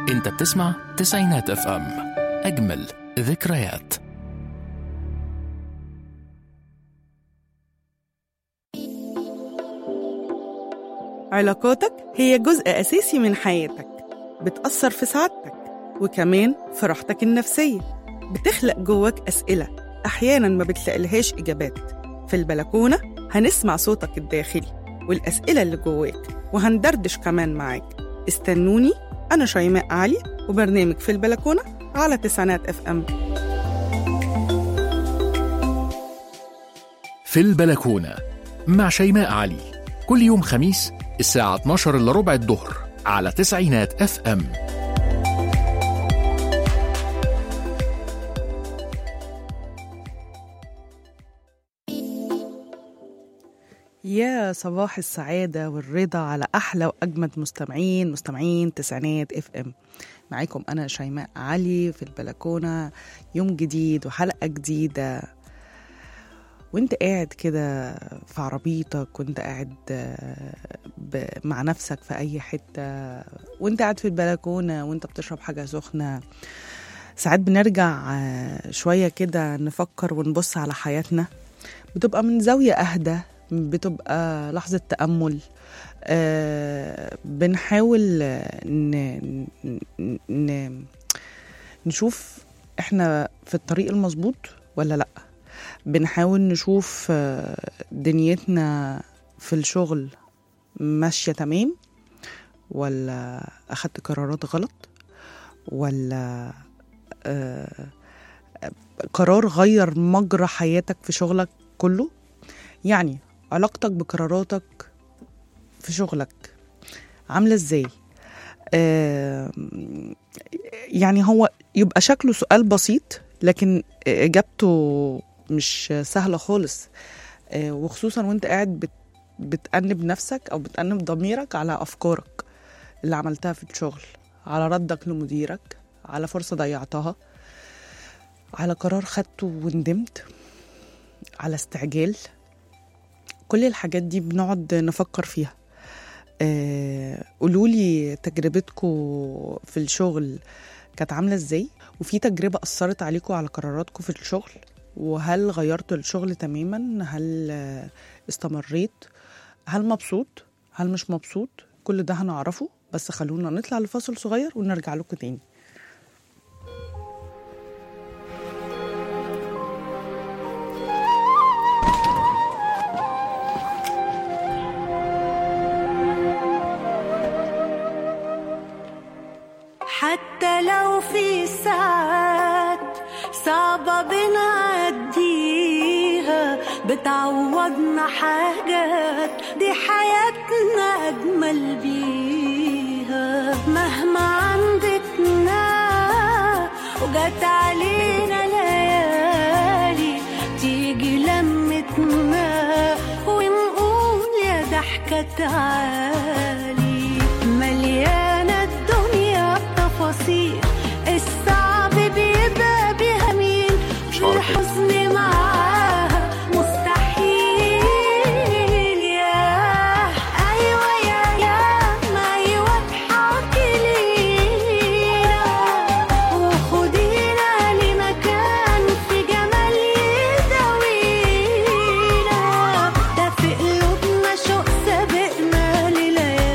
انت بتسمع تسعينات اف ام اجمل ذكريات علاقاتك هي جزء أساسي من حياتك بتأثر في سعادتك وكمان في راحتك النفسية بتخلق جواك أسئلة أحيانا ما بتلاقيلهاش إجابات في البلكونة هنسمع صوتك الداخلي والأسئلة اللي جواك وهندردش كمان معاك استنوني أنا شيماء علي وبرنامج في البلكونة على تسعينات اف ام في البلكونة مع شيماء علي كل يوم خميس الساعة 12 إلا ربع الظهر على تسعينات اف ام يا صباح السعادة والرضا على أحلى وأجمد مستمعين مستمعين تسعينات اف ام معاكم أنا شيماء علي في البلكونة يوم جديد وحلقة جديدة وانت قاعد كده في عربيتك وانت قاعد آه، ب- مع نفسك في أي حتة وانت قاعد في البلكونة وانت بتشرب حاجة سخنة ساعات بنرجع آه، شوية كده نفكر ونبص على حياتنا بتبقى من زاوية أهدى بتبقى لحظة تأمل آه، بنحاول آه، ن... ن... ن... نشوف احنا في الطريق المظبوط ولا لأ بنحاول نشوف آه، دنيتنا في الشغل ماشية تمام ولا أخدت قرارات غلط ولا آه، قرار غير مجرى حياتك في شغلك كله يعني علاقتك بقراراتك في شغلك عاملة ازاي آه يعني هو يبقى شكله سؤال بسيط لكن اجابته مش سهلة خالص آه وخصوصا وانت قاعد بت بتأنب نفسك او بتأنب ضميرك على افكارك اللي عملتها في الشغل على ردك لمديرك على فرصة ضيعتها على قرار خدته وندمت على استعجال كل الحاجات دي بنقعد نفكر فيها آه قولولي تجربتكم في الشغل كانت عاملة ازاي وفي تجربة أثرت عليكم على قراراتكم في الشغل وهل غيرتوا الشغل تماما هل آه، استمريت هل مبسوط هل مش مبسوط كل ده هنعرفه بس خلونا نطلع لفاصل صغير ونرجع لكم تاني حتى لو في ساعات صعبة بنعديها بتعوضنا حاجات دي حياتنا أجمل بيها مهما عندتنا وجت علينا ليالي تيجي لمتنا ونقول يا ضحكة تعالي مليانة الدنيا بتفاصيل الصعب بيبقى بيها مين والحزن معاها مستحيل يا أيوة يا يا ما أيوة اضحكي لينا وخدينا لمكان في جمال يداوينا ده في قلوبنا شوق سابقنا لليالي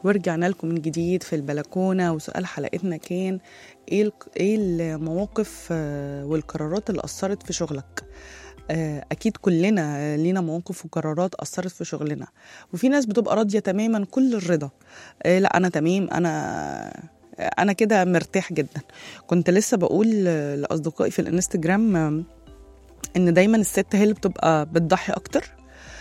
ورجعنا لكم من جديد في البلكونه وسؤال حلقتنا كان ايه الق- ايه المواقف آه، والقرارات اللي اثرت في شغلك آه، اكيد كلنا لينا مواقف وقرارات اثرت في شغلنا وفي ناس بتبقى راضيه تماما كل الرضا آه، لا انا تمام انا انا كده مرتاح جدا كنت لسه بقول آه، لاصدقائي في الانستجرام آه، ان دايما الست هي اللي بتبقى بتضحي اكتر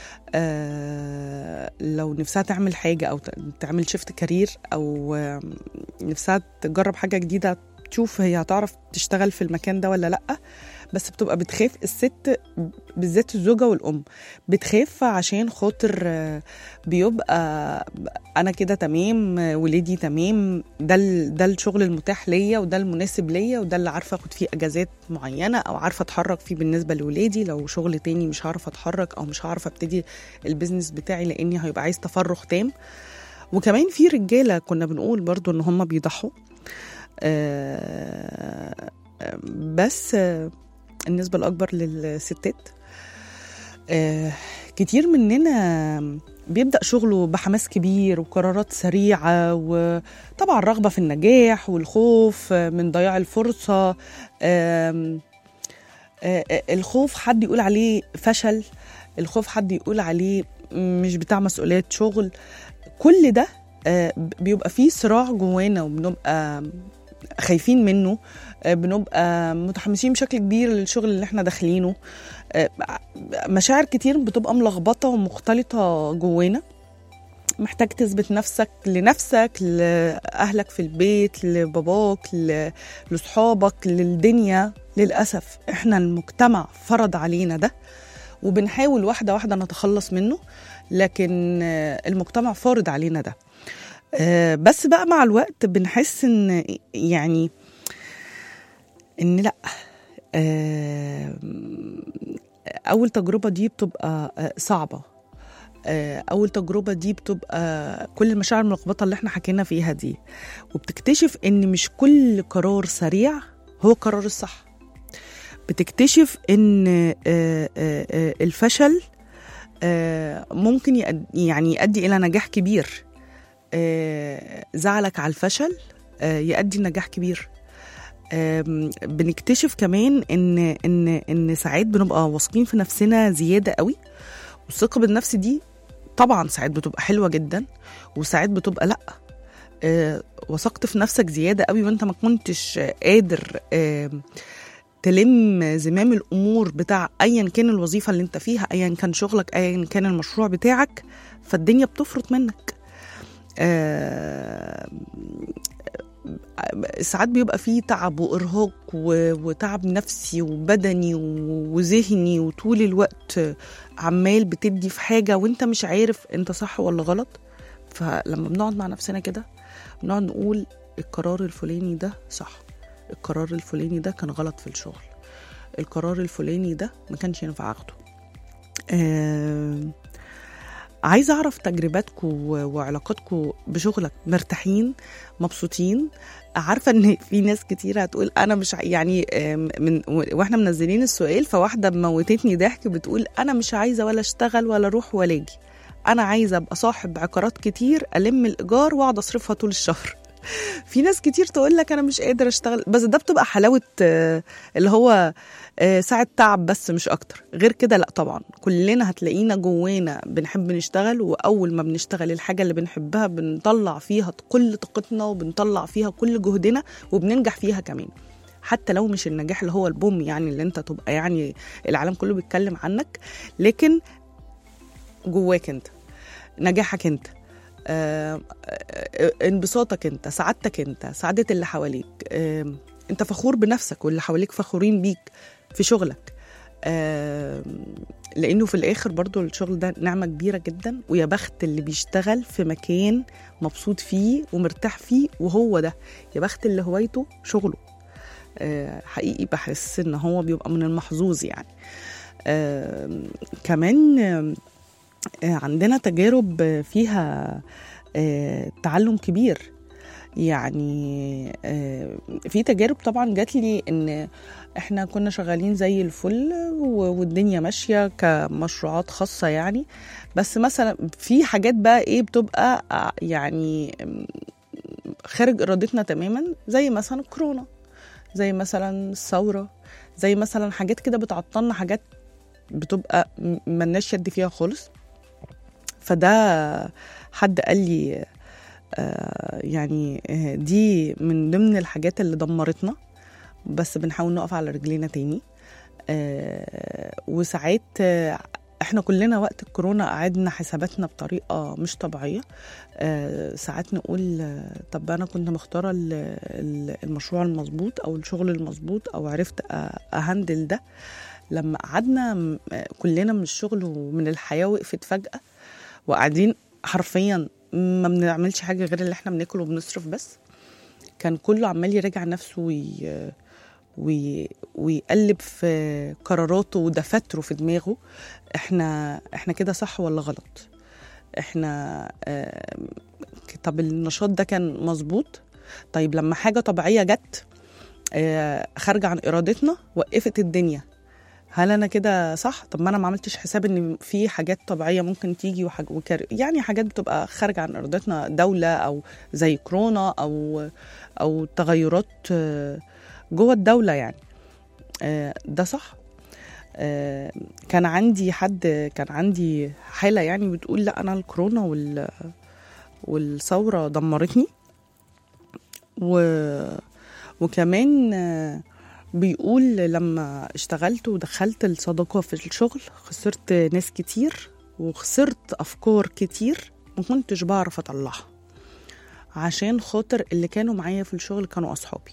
آه لو نفسها تعمل حاجة أو ت- تعمل شيفت كارير أو آه نفسها تجرب حاجة جديدة تشوف هي هتعرف تشتغل في المكان ده ولا لأ بس بتبقى بتخاف الست بالذات الزوجة والأم بتخاف عشان خاطر آه، بيبقى أنا كده تمام آه، ولادي تمام ده ال- ده الشغل المتاح ليا وده المناسب ليا وده اللي عارفة أخد فيه أجازات معينة أو عارفة أتحرك فيه بالنسبة لولادي لو شغل تاني مش هعرف أتحرك أو مش هعرف أبتدي البيزنس بتاعي لأني هيبقى عايز تفرغ تام وكمان في رجالة كنا بنقول برضو إن هم بيضحوا آه، آه، بس آه، النسبة الأكبر للستات آه، كتير مننا بيبدأ شغله بحماس كبير وقرارات سريعة وطبعا رغبة في النجاح والخوف من ضياع الفرصة آم، آه، آه، الخوف حد يقول عليه فشل الخوف حد يقول عليه مش بتاع مسؤوليات شغل كل ده آه، بيبقى فيه صراع جوانا وبنبقى خايفين منه آه، بنبقى متحمسين بشكل كبير للشغل اللي احنا داخلينه آه، مشاعر كتير بتبقى ملخبطة ومختلطة جوانا محتاج تثبت نفسك لنفسك لأهلك في البيت لباباك ل- لصحابك للدنيا للأسف احنا المجتمع فرض علينا ده وبنحاول واحدة واحدة نتخلص منه لكن آه، المجتمع فارض علينا ده آه، بس بقى مع الوقت بنحس ان يعني ان لا آه، اول تجربه دي بتبقى آه، صعبه آه، اول تجربه دي بتبقى كل المشاعر الملخبطه اللي احنا حكينا فيها دي وبتكتشف ان مش كل قرار سريع هو قرار الصح بتكتشف ان آه، آه، آه، الفشل آه، ممكن يؤد- يعني يؤدي الى نجاح كبير آه، زعلك على الفشل آه، يؤدي لنجاح كبير آم، بنكتشف كمان ان ان ان ساعات بنبقى واثقين في نفسنا زياده قوي والثقه بالنفس دي طبعا ساعات بتبقى حلوه جدا وساعات بتبقى لا آه، وثقت في نفسك زياده قوي وانت ما كنتش قادر آم، تلم زمام الامور بتاع ايا كان الوظيفه اللي انت فيها ايا كان شغلك ايا كان المشروع بتاعك فالدنيا بتفرط منك آه، ساعات بيبقى فيه تعب وارهاق و- وتعب نفسي وبدني و- وذهني وطول الوقت عمال بتدي في حاجه وانت مش عارف انت صح ولا غلط فلما بنقعد مع نفسنا كده بنقعد نقول القرار الفلاني ده صح القرار الفلاني ده كان غلط في الشغل القرار الفلاني ده ما كانش ينفع اخده آه عايزه اعرف تجرباتكم وعلاقاتكم بشغلك مرتاحين مبسوطين عارفه ان في ناس كتير هتقول انا مش ع- يعني آم، من واحنا منزلين السؤال فواحده موتتني ضحك بتقول انا مش عايزه ولا اشتغل ولا اروح ولا اجي انا عايزه ابقى صاحب عقارات كتير الم الايجار واقعد اصرفها طول الشهر في ناس كتير تقول لك انا مش قادر اشتغل بس ده بتبقى حلاوه آه، اللي هو آه، ساعة تعب بس مش اكتر غير كده لا طبعا كلنا هتلاقينا جوانا بنحب نشتغل واول ما بنشتغل الحاجه اللي بنحبها بنطلع فيها كل طاقتنا وبنطلع فيها كل جهدنا وبننجح فيها كمان حتى لو مش النجاح اللي هو البوم يعني اللي انت تبقى يعني العالم كله بيتكلم عنك لكن جواك انت نجاحك انت آه، آه، انبساطك انت سعادتك انت سعادة اللي حواليك آه، انت فخور بنفسك واللي حواليك فخورين بيك في شغلك آه، لانه في الاخر برضو الشغل ده نعمة كبيرة جدا ويا بخت اللي بيشتغل في مكان مبسوط فيه ومرتاح فيه وهو ده يا بخت اللي هوايته شغله آه، حقيقي بحس ان هو بيبقى من المحظوظ يعني آه، كمان آه، عندنا تجارب فيها آه، تعلم كبير يعني آه، في تجارب طبعا جات لي ان احنا كنا شغالين زي الفل و- والدنيا ماشيه كمشروعات خاصه يعني بس مثلا في حاجات بقى ايه بتبقى آه، يعني آم، خارج ارادتنا تماما زي مثلا الكورونا زي مثلا الثوره زي مثلا حاجات كده بتعطلنا حاجات بتبقى م- ملناش يد فيها خالص فده حد قال لي آه، يعني آه، دي من ضمن الحاجات اللي دمرتنا بس بنحاول نقف على رجلينا تاني آه، وساعات آه، احنا كلنا وقت الكورونا قعدنا حساباتنا بطريقه مش طبيعيه آه، ساعات نقول آه، طب انا كنت مختاره ال- ال- المشروع المظبوط او الشغل المظبوط او عرفت أ- اهندل ده لما قعدنا م- آه، كلنا من الشغل ومن الحياه وقفت فجاه وقاعدين حرفيا ما بنعملش حاجه غير اللي احنا بناكل وبنصرف بس كان كله عمال يراجع نفسه وي... وي... ويقلب في قراراته ودفاتره في دماغه احنا احنا كده صح ولا غلط احنا آه... طب النشاط ده كان مظبوط طيب لما حاجه طبيعيه جت آه... خارجه عن ارادتنا وقفت الدنيا هل انا كده صح طب ما انا ما عملتش حساب ان في حاجات طبيعيه ممكن تيجي وحاج... وكار... يعني حاجات بتبقى خارجه عن ارادتنا دوله او زي كورونا او او تغيرات آه، جوه الدوله يعني آه، ده صح آه، كان عندي حد كان عندي حاله يعني بتقول لا انا الكورونا وال والثوره دمرتني و وكمان آه، بيقول لما اشتغلت ودخلت الصداقة في الشغل خسرت ناس كتير وخسرت أفكار كتير ما كنتش بعرف أطلعها عشان خاطر اللي كانوا معايا في الشغل كانوا أصحابي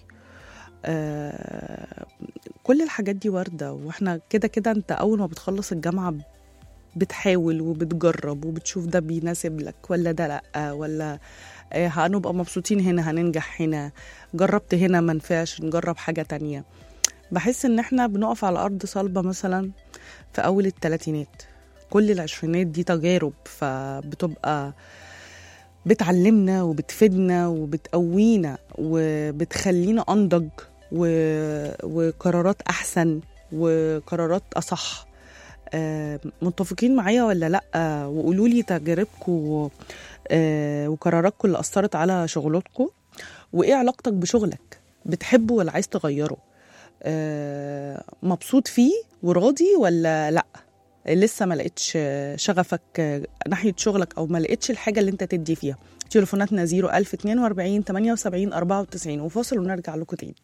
آه كل الحاجات دي واردة واحنا كده كده انت أول ما بتخلص الجامعة بتحاول وبتجرب وبتشوف ده بيناسب لك ولا ده لأ ولا آه، هنبقى مبسوطين هنا هننجح هنا جربت هنا منفعش نجرب حاجة تانية بحس ان احنا بنقف على ارض صلبة مثلا في اول الثلاثينات كل العشرينات دي تجارب فبتبقى بتعلمنا وبتفيدنا وبتقوينا وبتخلينا انضج و... وقرارات احسن وقرارات اصح آه، متفقين معايا ولا لا وقولوا لي تجاربكم آه، وقراراتكم اللي اثرت على شغلاتكم وايه علاقتك بشغلك بتحبه ولا عايز تغيره آه، مبسوط فيه وراضي ولا لا لسه ما لقيتش شغفك آه، ناحيه شغلك او ما لقيتش الحاجه اللي انت تدي فيها تليفوناتنا 01042 78 94 وفاصل ونرجع لكم تاني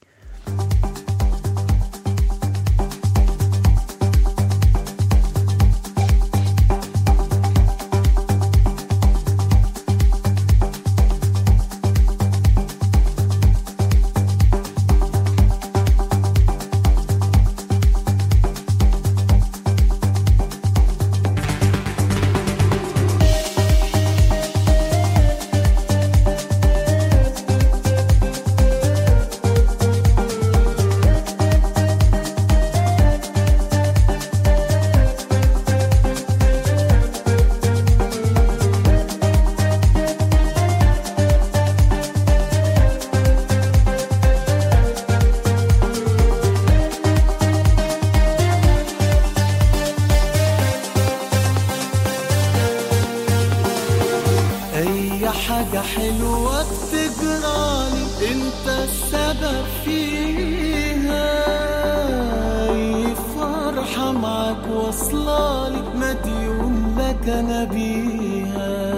اي حاجة حلوة بتجرالي انت السبب فيها اي فرحة معاك واصلالي مديون لك انا بيها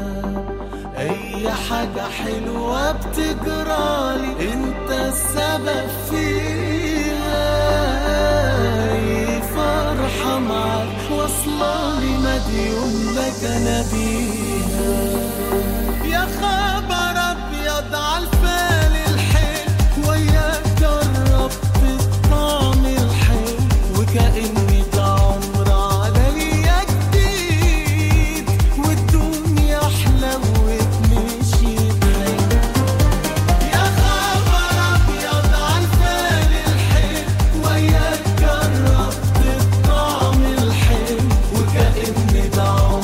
اي حاجة حلوة بتجرالي انت السبب فيها اي فرحة معاك واصلالي مديون لك انا بيها يا خبر ابيض عالفال الحلو وياك جربت الطعم الحلو وكأني ده عمر عليا جديد والدنيا حلوت مشيت حلو يا خبر ابيض عالفال الحلو وياك جربت الطعم الحلو وكأني ده عمر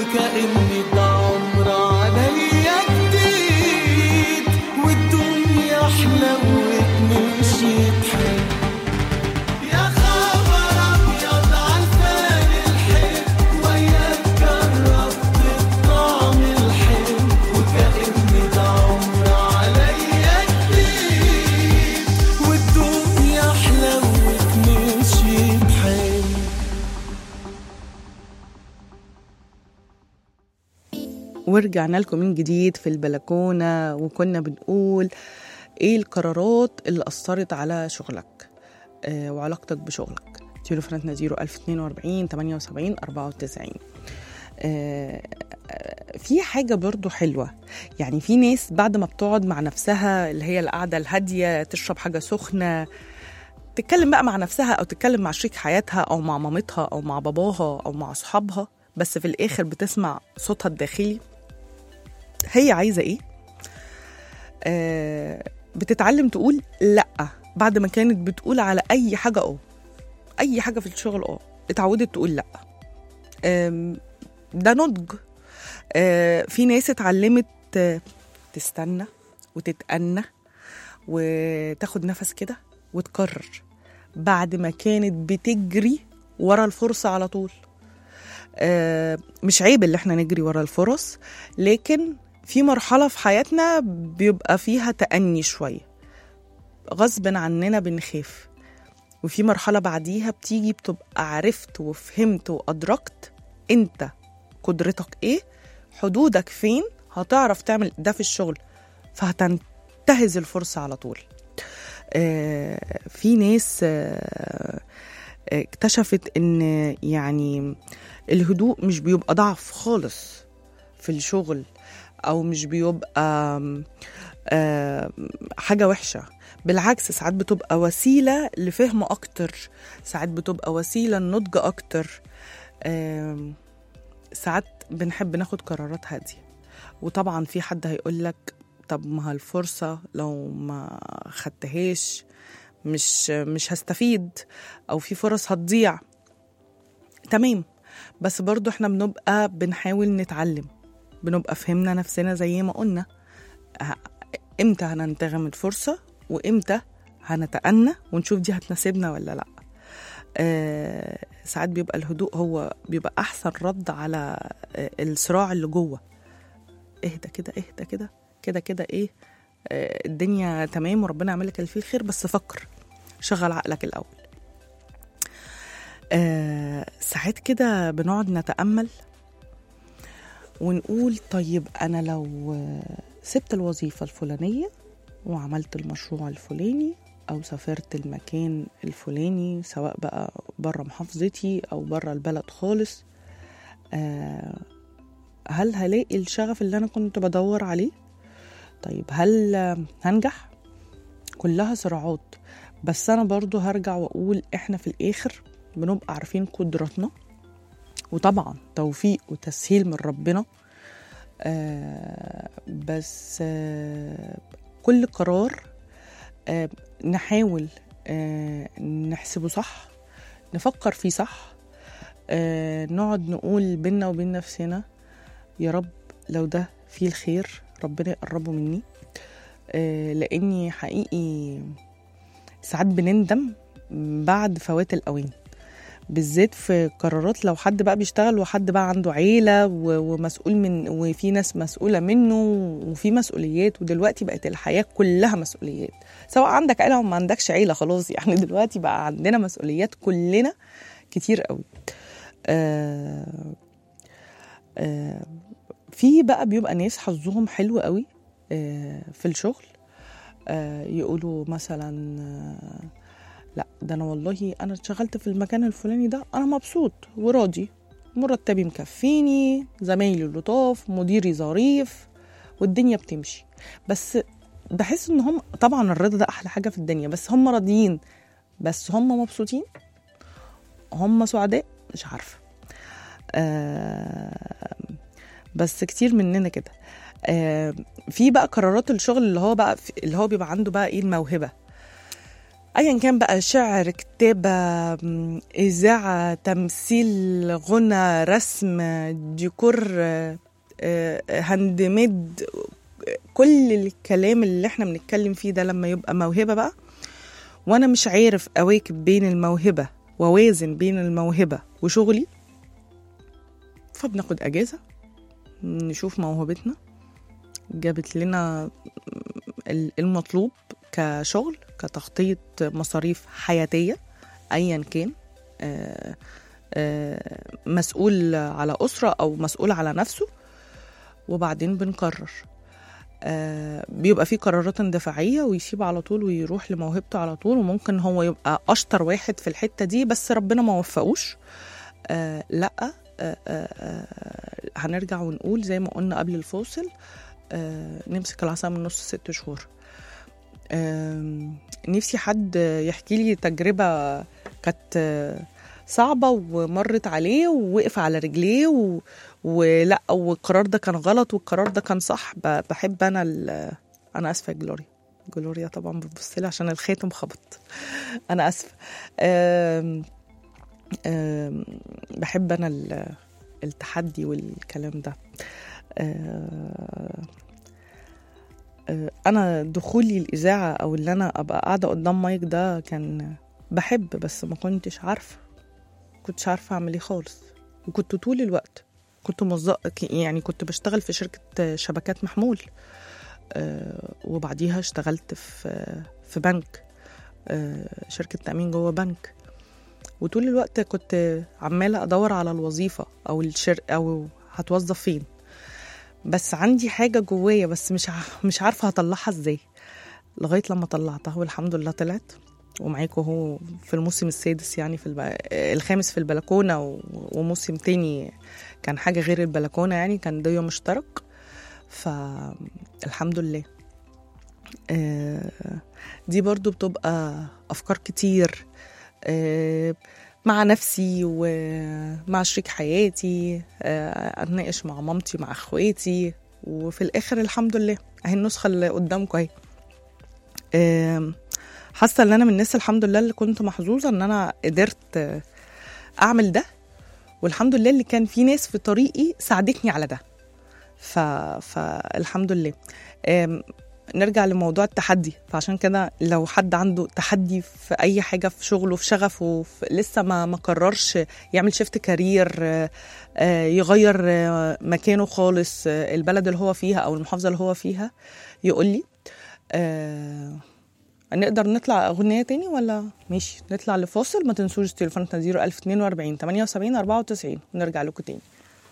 وكأني ده عمر عليا جديد والدنيا حلوت مشيت حلو يا خبر ابيض عالفان الحلو وياك جربت الطعم الحلو وكأني ده عمر عليا جديد والدنيا حلوت مشيت حلو ورجعنا لكم من جديد في البلكونة وكنا بنقول ايه القرارات اللي أثرت على شغلك آه وعلاقتك بشغلك تليفوناتنا 01042 78 94 آه آه، في حاجة برضو حلوة يعني في ناس بعد ما بتقعد مع نفسها اللي هي القعدة الهادية تشرب حاجة سخنة تتكلم بقى مع نفسها أو تتكلم مع شريك حياتها أو مع مامتها أو مع باباها أو مع أصحابها بس في الآخر بتسمع صوتها الداخلي هي عايزة إيه آه بتتعلم تقول لأ بعد ما كانت بتقول على أي حاجة أه أي حاجة في الشغل أه اتعودت تقول لأ آم، ده نضج آه، في ناس اتعلمت آه، تستنى وتتأنى وتاخد نفس كده وتكرر بعد ما كانت بتجري ورا الفرصة على طول آه، مش عيب اللي احنا نجري ورا الفرص لكن في مرحلة في حياتنا بيبقى فيها تأني شوية غصب عننا بنخاف وفي مرحلة بعديها بتيجي بتبقى عرفت وفهمت وأدركت أنت قدرتك إيه حدودك فين هتعرف تعمل ده في الشغل فهتنتهز الفرصة على طول آه، في ناس آه، اكتشفت ان يعني الهدوء مش بيبقى ضعف خالص في الشغل او مش بيبقى آم، آم، حاجه وحشه بالعكس ساعات بتبقى وسيله لفهم اكتر ساعات بتبقى وسيله لنضج اكتر آم، ساعات بنحب ناخد قرارات هاديه وطبعا في حد هيقول لك طب ما الفرصه لو ما خدتهاش مش مش هستفيد او في فرص هتضيع تمام بس برضو احنا بنبقى بنحاول نتعلم بنبقى فهمنا نفسنا زي ما قلنا ه- امتى هننتغم الفرصة وامتى هنتأنى ونشوف دي هتناسبنا ولا لا آه ساعات بيبقى الهدوء هو بيبقى احسن رد على آه الصراع اللي جوه اهدى كده اهدى كده كده كده ايه آه الدنيا تمام وربنا يعمل لك اللي فيه الخير بس فكر شغل عقلك الاول آه ساعات كده بنقعد نتأمل ونقول طيب أنا لو آه، سبت الوظيفة الفلانية وعملت المشروع الفلاني أو سافرت المكان الفلاني سواء بقى بره محافظتي أو بره البلد خالص آه هل هلاقي الشغف اللي أنا كنت بدور عليه؟ طيب هل آه، هنجح؟ كلها صراعات بس أنا برضو هرجع وأقول إحنا في الآخر بنبقى عارفين قدراتنا وطبعا توفيق وتسهيل من ربنا آه بس آه كل قرار آه نحاول آه نحسبه صح نفكر فيه صح آه نقعد نقول بينا وبين نفسنا يا رب لو ده فيه الخير ربنا يقربه مني آه لاني حقيقي ساعات بنندم بعد فوات الاوان بالذات في قرارات لو حد بقى بيشتغل وحد بقى عنده عيلة و- ومسؤول من وفي ناس مسؤولة منه وفي مسؤوليات ودلوقتي بقت الحياة كلها مسؤوليات سواء عندك عيلة أو ما عندكش عيلة خلاص يعني دلوقتي بقى عندنا مسؤوليات كلنا كتير قوي آه آه في بقى بيبقى ناس حظهم حلو قوي آه في الشغل آه يقولوا مثلا آه لا ده انا والله انا اشتغلت في المكان الفلاني ده انا مبسوط وراضي مرتبي مكفيني زمايلي لطاف مديري ظريف والدنيا بتمشي بس بحس ان هم طبعا الرضا ده احلى حاجه في الدنيا بس هم راضيين بس هم مبسوطين هم سعداء مش عارفه آه بس كتير مننا كده آه في بقى قرارات الشغل اللي هو بقى اللي هو بيبقى عنده بقى ايه الموهبه ايا كان بقى شعر كتابه م، اذاعه تمثيل غنى رسم ديكور آه، آه، هاند ميد كل الكلام اللي احنا بنتكلم فيه ده لما يبقى موهبه بقى وانا مش عارف اواكب بين الموهبه ووازن بين الموهبه وشغلي فبناخد اجازه نشوف موهبتنا جابت لنا ال- المطلوب كشغل كتخطيط مصاريف حياتيه ايا كان آه، آه، مسؤول على اسره او مسؤول على نفسه وبعدين بنقرر آه، بيبقى في قرارات اندفاعية ويسيب على طول ويروح لموهبته على طول وممكن هو يبقى أشطر واحد في الحتة دي بس ربنا ما وفقوش آه لا آه آه آه هنرجع ونقول زي ما قلنا قبل الفاصل آه نمسك العصا من نص ست شهور آه نفسي حد يحكي لي تجربة كانت آه، صعبة ومرت عليه ووقف على رجليه و... ولا والقرار ده كان غلط والقرار ده كان صح ب- بحب انا ال... انا اسفه يا جلوريا جلوريا طبعا بتبص لي عشان الخاتم خبط انا اسفه أم... أم... بحب انا ال... التحدي والكلام ده أه... أه... انا دخولي الاذاعه او اللي انا ابقى قاعده قدام مايك ده كان بحب بس ما كنتش عارفه كنتش عارفه اعمل ايه خالص وكنت طول الوقت كنت موظف يعني كنت بشتغل في شركة شبكات محمول آه، وبعديها اشتغلت في في بنك آه، شركة تأمين جوه بنك وطول الوقت كنت عمالة أدور على الوظيفة أو الشر أو هتوظف فين بس عندي حاجة جوايا بس مش ع- مش عارفة هطلعها ازاي لغاية لما طلعتها والحمد لله طلعت ومعاكم هو في الموسم السادس يعني في الب... الخامس في البلكونة و... وموسم تاني كان حاجة غير البلكونة يعني كان ديو مشترك فالحمد لله آه، دي برضو بتبقى أفكار كتير آه، مع نفسي ومع شريك حياتي آه، أتناقش مع مامتي مع أخواتي وفي الآخر الحمد لله أهي النسخة اللي قدامكم أهي آم، حاسة إن أنا من الناس الحمد لله اللي كنت محظوظة إن أنا قدرت آه، أعمل ده والحمد لله اللي كان في ناس في طريقي ساعدتني على ده ف... فالحمد لله آم، نرجع لموضوع التحدي فعشان كده لو حد عنده تحدي في اي حاجه في شغله في شغفه في لسه ما ما قررش يعمل شيفت كارير آه، آه، يغير آه، مكانه خالص آه، البلد اللي هو فيها او المحافظه اللي هو فيها يقول لي آه، نقدر نطلع اغنيه تاني ولا ماشي نطلع لفاصل ما تنسوش تليفوناتنا 01042 78 94 ونرجع لكم تاني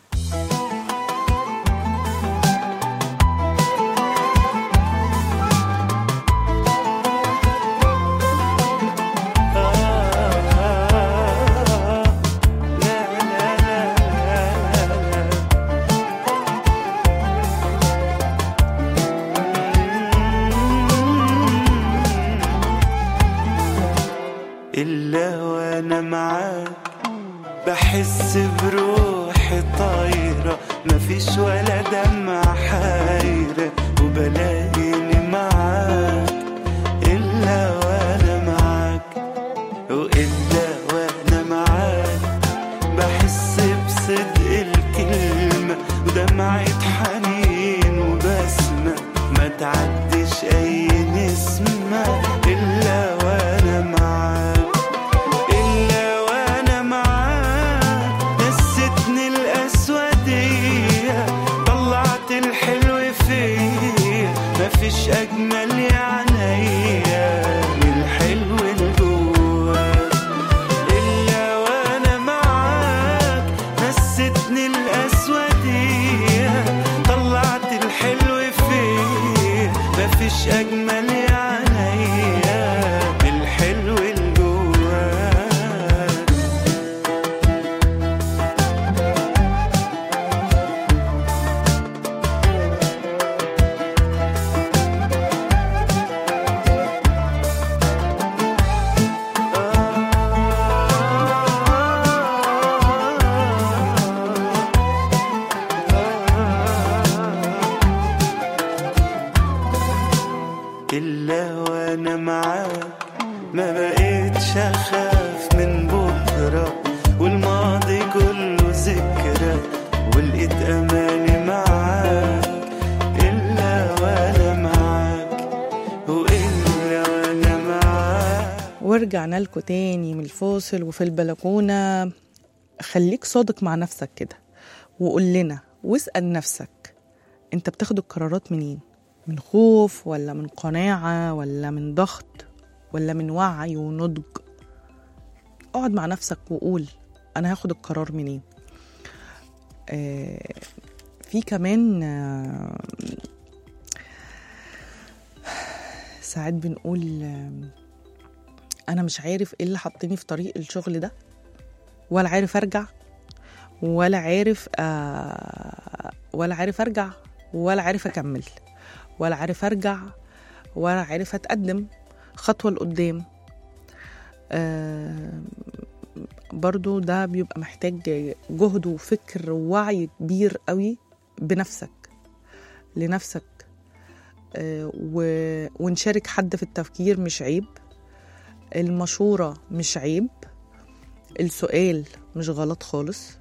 إلا وأنا معاك بحس بروحي طايرة مفيش ولا دمعة حايرة وبلاقيني معاك إلا وأنا معاك وإلا وأنا معاك بحس بصدق الكلمة ودمعة حنين وبسمة ما تعدش أي نسمة إلا وأنا معاك إلا وأنا معاك نستني الأسودية طلعت الحلو فيا مفيش أجمل يا عينيا من الحلو اللي جواك إلا وأنا معاك نستني الأسودية طلعت الحلو فيا مفيش أجمل يا عينيا من الحلو اللي جواك ورجعنا لكم تاني من الفاصل وفي البلكونة خليك صادق مع نفسك كده وقول لنا واسأل نفسك انت بتاخد القرارات منين من خوف ولا من قناعة ولا من ضغط ولا من وعي ونضج اقعد مع نفسك وقول انا هاخد القرار منين آه في كمان آه ساعات بنقول آه انا مش عارف ايه اللي حطني في طريق الشغل ده ولا عارف ارجع ولا عارف آه ولا عارف ارجع ولا عارف اكمل ولا عارف ارجع ولا عارف اتقدم خطوه لقدام آه برضو ده بيبقى محتاج جهد وفكر ووعي كبير قوي بنفسك لنفسك آه و- ونشارك حد في التفكير مش عيب المشورة مش عيب السؤال مش غلط خالص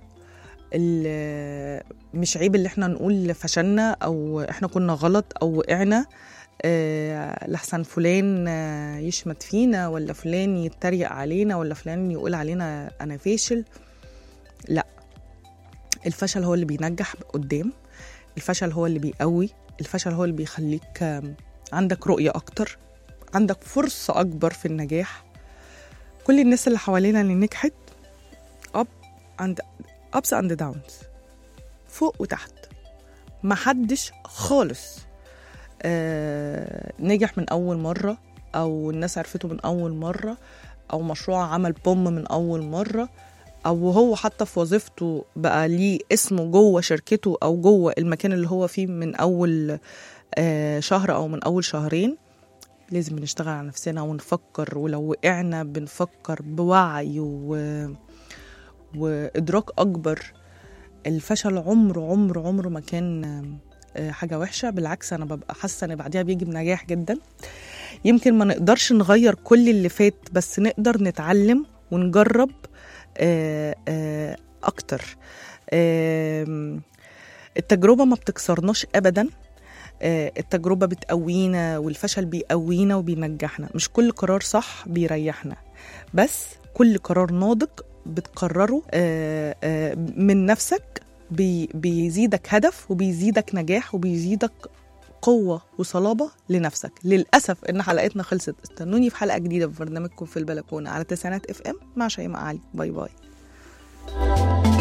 ال- مش عيب اللي احنا نقول فشلنا او احنا كنا غلط او وقعنا آه، لحسن فلان آه، يشمت فينا ولا فلان يتريق علينا ولا فلان يقول علينا انا فاشل لا الفشل هو اللي بينجح قدام الفشل هو اللي بيقوي الفشل هو اللي بيخليك آم، عندك رؤية أكتر عندك فرصة أكبر في النجاح كل الناس اللي حوالينا اللي نجحت up and ups and downs فوق وتحت محدش خالص آه نجح من أول مرة أو الناس عرفته من أول مرة أو مشروع عمل بوم من أول مرة أو هو حتى في وظيفته بقى ليه اسمه جوه شركته أو جوه المكان اللي هو فيه من أول آه شهر أو من أول شهرين لازم نشتغل على نفسنا ونفكر ولو وقعنا بنفكر بوعي و... وإدراك أكبر الفشل عمره عمره عمره ما كان آه، حاجة وحشة بالعكس أنا ببقى حاسة إن بعديها بيجي بنجاح جدا يمكن ما نقدرش نغير كل اللي فات بس نقدر نتعلم ونجرب آه، آه، أكتر آم، التجربة ما بتكسرناش أبدا آه، التجربة بتقوينا والفشل بيقوينا وبينجحنا مش كل قرار صح بيريحنا بس كل قرار ناضج بتقرره آه، آه، من نفسك بي- بيزيدك هدف وبيزيدك نجاح وبيزيدك قوة وصلابة لنفسك للأسف إن حلقتنا خلصت استنوني في حلقة جديدة في برنامجكم في البلكونة على تسعينات اف ام مع شيماء علي باي باي